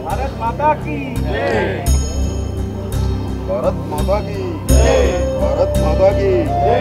भारत माता की भारत माता की भारत माता की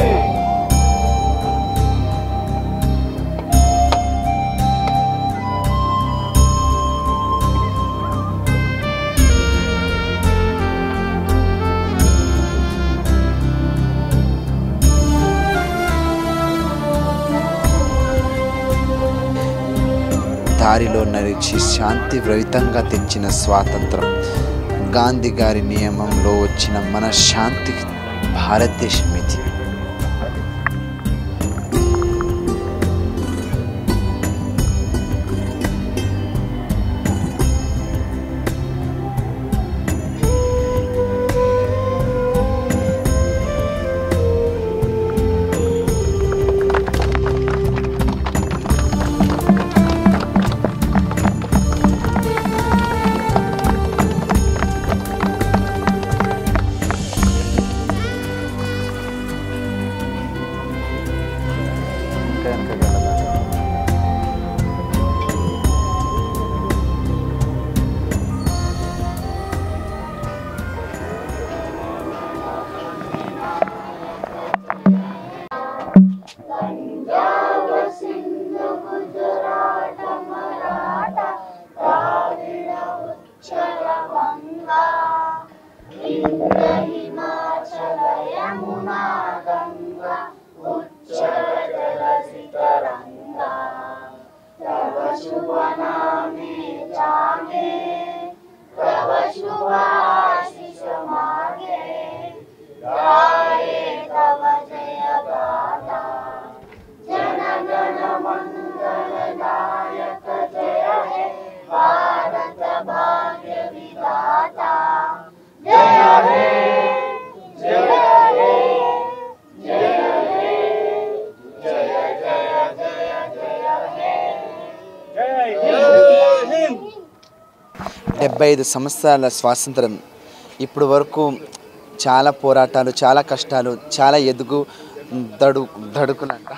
దారిలో నడిచి శాంతి రహితంగా తెచ్చిన స్వాతంత్రం గాంధీ గారి నియమంలో వచ్చిన మన శాంతి భారతదేశం ఇది డెబ్బై ఐదు సంవత్సరాల స్వాతంత్రం ఇప్పుడు వరకు చాలా పోరాటాలు చాలా కష్టాలు చాలా ఎదుగు దడు దడుకులంట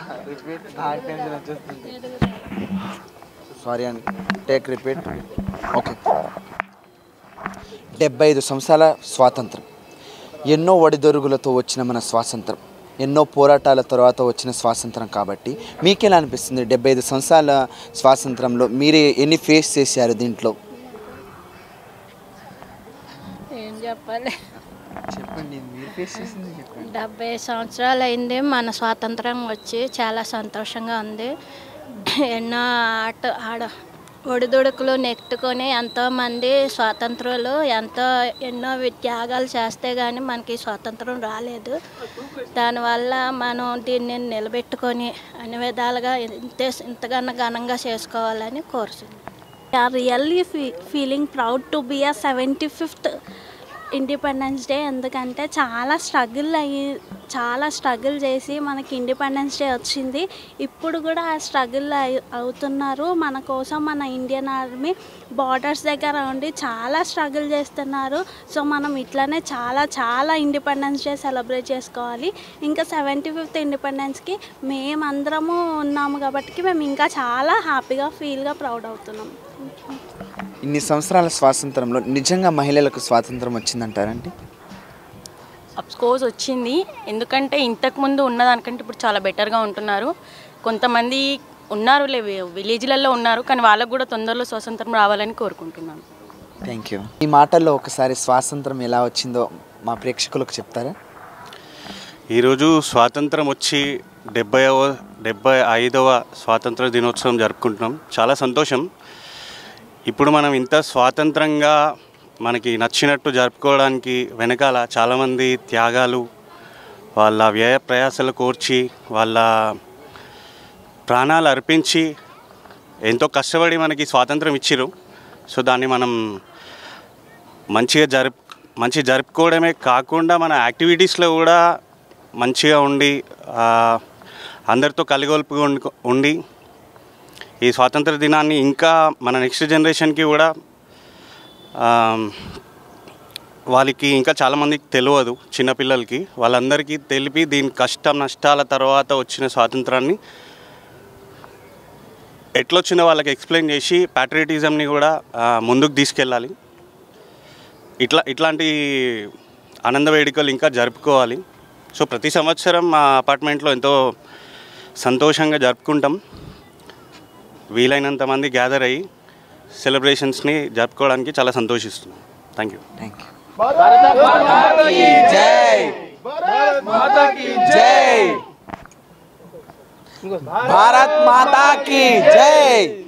సారీ అండి టేక్ రిపీట్ ఓకే డెబ్బై ఐదు సంవత్సరాల స్వాతంత్రం ఎన్నో ఒడిదొరుగులతో వచ్చిన మన స్వాతంత్రం ఎన్నో పోరాటాల తర్వాత వచ్చిన స్వాతంత్రం కాబట్టి మీకు ఎలా అనిపిస్తుంది డెబ్బై ఐదు సంవత్సరాల స్వాతంత్రంలో మీరు ఎన్ని ఫేస్ చేశారు దీంట్లో ఏం చెప్పాలి చెప్పండి మీరు ఫేస్ చేసింది చెప్పండి డెబ్బై సంవత్సరాలు అయింది మన స్వాతంత్రం వచ్చి చాలా సంతోషంగా ఉంది ఎన్నో ఆట ఆడ ఒడిదుడుకులు నెట్టుకొని ఎంతోమంది స్వాతంత్రులు ఎంతో ఎన్నో వి- త్యాగాలు చేస్తే కానీ మనకి స్వాతంత్రం రాలేదు దానివల్ల మనం దీన్ని నిలబెట్టుకొని అన్ని విధాలుగా ఇంతే ఇంతకన్నా ఘనంగా చేసుకోవాలని కోరుతుంది are really fe- feeling proud to be a 75th independence day ఎందుకంటే చాలా స్ట్రగుల్ అయ్యి చాలా స్ట్రగుల్ చేసి మనకి ఇండిపెండెన్స్ డే వచ్చింది ఇప్పుడు కూడా ఆ స్ట్రగుల్ అవుతున్నారు మన కోసం మన ఇండియన్ ఆర్మీ బార్డర్స్ దగ్గర ఉండి చాలా స్ట్రగుల్ చేస్తున్నారు సో మనం ఇట్లానే చాలా చాలా ఇండిపెండెన్స్ డే సెలబ్రేట్ చేసుకోవాలి ఇంకా సెవెంటీ ఫిఫ్త్ ఇండిపెండెన్స్కి మేమందరము ఉన్నాము కాబట్టి మేము ఇంకా చాలా హ్యాపీగా ఫీల్గా ప్రౌడ్ అవుతున్నాం ఇన్ని సంవత్సరాల స్వాతంత్రంలో నిజంగా మహిళలకు స్వాతంత్రం వచ్చిందంటారండి కోర్స్ వచ్చింది ఎందుకంటే ఇంతకుముందు ఉన్నదానికంటే ఇప్పుడు చాలా బెటర్గా ఉంటున్నారు కొంతమంది ఉన్నారు లే విలేజ్లలో ఉన్నారు కానీ వాళ్ళకు కూడా తొందరలో స్వాతంత్రం రావాలని కోరుకుంటున్నాను థ్యాంక్ యూ ఈ మాటల్లో ఒకసారి స్వాతంత్రం ఎలా వచ్చిందో మా ప్రేక్షకులకు చెప్తారా ఈరోజు స్వాతంత్రం వచ్చి డెబ్బైవ డెబ్బై ఐదవ స్వాతంత్ర దినోత్సవం జరుపుకుంటున్నాం చాలా సంతోషం ఇప్పుడు మనం ఇంత స్వాతంత్రంగా మనకి నచ్చినట్టు జరుపుకోవడానికి వెనకాల చాలామంది త్యాగాలు వాళ్ళ వ్యయ ప్రయాసాలు కోర్చి వాళ్ళ ప్రాణాలు అర్పించి ఎంతో కష్టపడి మనకి స్వాతంత్రం ఇచ్చిరు సో దాన్ని మనం మంచిగా జరుపు మంచి జరుపుకోవడమే కాకుండా మన యాక్టివిటీస్లో కూడా మంచిగా ఉండి ఆ, అందరితో కలిగొల్పుగా ఉండి- ఉండి ఈ స్వాతంత్ర దినాన్ని ఇంకా మన నెక్స్ట్ జనరేషన్కి కూడా ఆ, వాళ్ళకి ఇంకా చాలామందికి తెలియదు చిన్నపిల్లలకి వాళ్ళందరికీ తెలిపి దీని కష్టం నష్టాల తర్వాత వచ్చిన స్వాతంత్రాన్ని ఎట్లొచ్చిందో వాళ్ళకి ఎక్స్ప్లెయిన్ చేసి ప్యాట్రియటిజంని కూడా ఆ, ముందుకు తీసుకెళ్ళాలి ఇట్లా ఇట్లాంటి ఆనంద వేడుకలు ఇంకా జరుపుకోవాలి సో ప్రతి సంవత్సరం మా అపార్ట్మెంట్లో ఎంతో సంతోషంగా జరుపుకుంటాం వీలైనంత మంది గ్యాదర్ అయ్యి సెలబ్రేషన్స్ని జరుపుకోవడానికి చాలా సంతోషిస్తున్నాం థ్యాంక్ యూ థ్యాంక్ యూ జై జై భారత్ మాతా की जय